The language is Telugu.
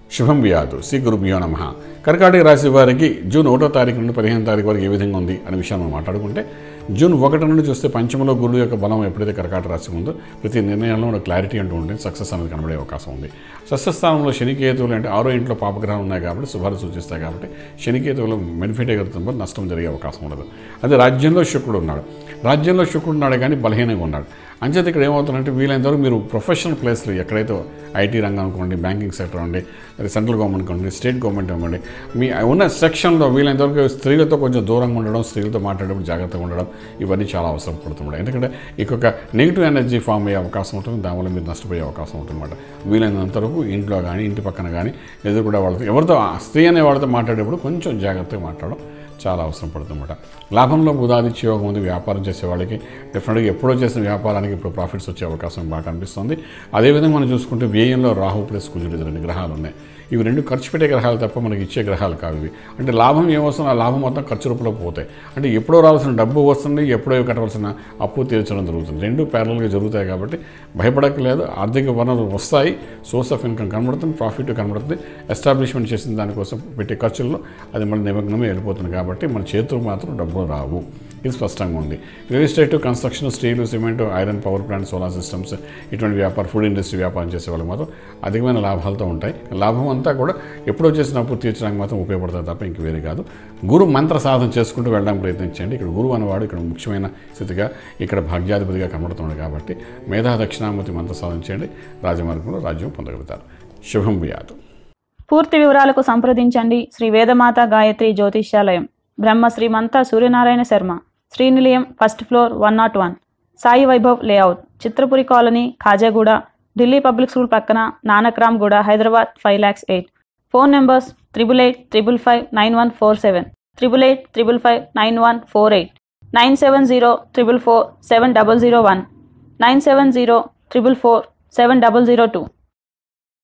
శుభం వ్యాధు శ్రీ గురుభ్యో నమ కర్కాటక రాశి వారికి జూన్ ఒకటో తారీఖు నుండి పదిహేను తారీఖు వరకు ఏ విధంగా ఉంది అనే విషయాన్ని మనం మాట్లాడుకుంటే జూన్ ఒకటి నుండి చూస్తే పంచమలో గురువు యొక్క బలం ఎప్పుడైతే కర్కాటక రాశి ఉందో ప్రతి నిర్ణయంలో ఒక క్లారిటీ అంటూ ఉంటుంది సక్సెస్ అనేది కనబడే అవకాశం ఉంది సస్యస్థానంలో శనికేతువులు అంటే ఆరో ఇంట్లో పాపగ్రహాలు ఉన్నాయి కాబట్టి శుభాలు సూచిస్తాయి కాబట్టి శనికేతువులు బెనిఫిట్ ఎగురుతున్నప్పుడు నష్టం జరిగే అవకాశం ఉండదు అదే రాజ్యంలో శుక్రుడు ఉన్నాడు రాజ్యంలో శుక్రుడు ఉన్నాడు కానీ బలహీనంగా ఉన్నాడు అంచేత ఇక్కడ ఏమవుతుందంటే వీలైనంతవరకు మీరు ప్రొఫెషనల్ ప్లేస్లు ఎక్కడైతే ఐటీ రంగం అనుకోండి బ్యాంకింగ్ సెక్టర్ అండి మరి సెంట్రల్ గవర్నమెంట్ అనుకోండి స్టేట్ గవర్నమెంట్ అనుకోండి మీ ఉన్న సెక్షన్లో వీలైనంతవరకు స్త్రీలతో కొంచెం దూరంగా ఉండడం స్త్రీలతో మాట్లాడేటప్పుడు జాగ్రత్తగా ఉండడం ఇవన్నీ చాలా అవసరం పడుతున్నాయి ఎందుకంటే ఇంకొక నెగిటివ్ ఎనర్జీ ఫామ్ అయ్యే అవకాశం ఉంటుంది దానివల్ల మీరు నష్టపోయే అవకాశం ఉంటుందన్నమాట వీలైనంత వరకు ఇంట్లో కానీ ఇంటి పక్కన కానీ ఎదురు కూడా వాళ్ళతో ఎవరితో ఆ స్త్రీ అనే వాళ్ళతో మాట్లాడేటప్పుడు కొంచెం జాగ్రత్తగా మాట్లాడడం చాలా అవసరం పడుతుందన్నమాట లాభంలో బుధాదిత్య యోగం ఉంది వ్యాపారం చేసే వాళ్ళకి డెఫినెట్గా ఎప్పుడో చేసిన వ్యాపారానికి ఇప్పుడు ప్రాఫిట్స్ వచ్చే అవకాశం బాగా కనిపిస్తుంది అదేవిధంగా మనం చూసుకుంటే వ్యయంలో రాహు ప్లస్ కుజుడు ఇది రెండు గ్రహాలు ఉన్నాయి ఇవి రెండు ఖర్చు పెట్టే గ్రహాలు తప్ప మనకి ఇచ్చే గ్రహాలు కావు ఇవి అంటే లాభం ఏమొస్తుందో ఆ లాభం మొత్తం ఖర్చు రూపంలో పోతాయి అంటే ఎప్పుడో రావాల్సిన డబ్బు వస్తుంది ఎప్పుడో కట్టవలసిన అప్పు తీర్చడం జరుగుతుంది రెండు ప్యారల్గా జరుగుతాయి కాబట్టి భయపడక్కలేదు ఆర్థిక వనరులు వస్తాయి సోర్స్ ఆఫ్ ఇన్కమ్ కనబడుతుంది ప్రాఫిట్ కనబడుతుంది ఎస్టాబ్లిష్మెంట్ చేసిన దానికోసం పెట్టే ఖర్చుల్లో అది మన నిమగ్నమే వెళ్ళిపోతుంది కాబట్టి మన చేతులకు మాత్రం డబ్బులు రావు ఇది స్పష్టంగా ఉంది real estate construction steel cement iron power plant solar systems ఇటువంటి వ్యాపారం ఫుడ్ ఇండస్ట్రీ వ్యాపారం చేసే వాళ్ళకి మాత్రం అధికమైన లాభాలతో ఉంటాయి లాభం అంతా కూడా ఎప్పుడో చేసిన అప్పు తీర్చడానికి మాత్రం ఉపయోగపడుతుంది తప్ప ఇంక వేరే కాదు గురు మంత్ర సాధన చేసుకుంటూ వెళ్ళడానికి ప్రయత్నించండి ఇక్కడ గురువు అనేవాడు ఇక్కడ ముఖ్యమైన స్థితిగా ఇక్కడ భాగ్యాధిపతిగా కనబడుతున్నాడు కాబట్టి మేధా దక్షిణామూర్తి మంత్ర సాధన చేయండి రాజమార్గంలో రాజ్యం పొందగలుగుతారు శుభం వ్యాధు పూర్తి వివరాలకు సంప్రదించండి Shri Vedamata Gayatri Jyotishyalayam Brahma Srimanta Suryanarayana Sharma Srinilayam first floor one nought one Sai Vaibhav layout Chitrapuri colony Khajaguda Delhi public school పక్కన Nanakramguda Hyderabad five lakhs eight phone numbers triple eight triple five nine one four seven triple eight triple five nine one four eight nine seven zero triple four seven double zero one nine seven zero triple four seven double zero two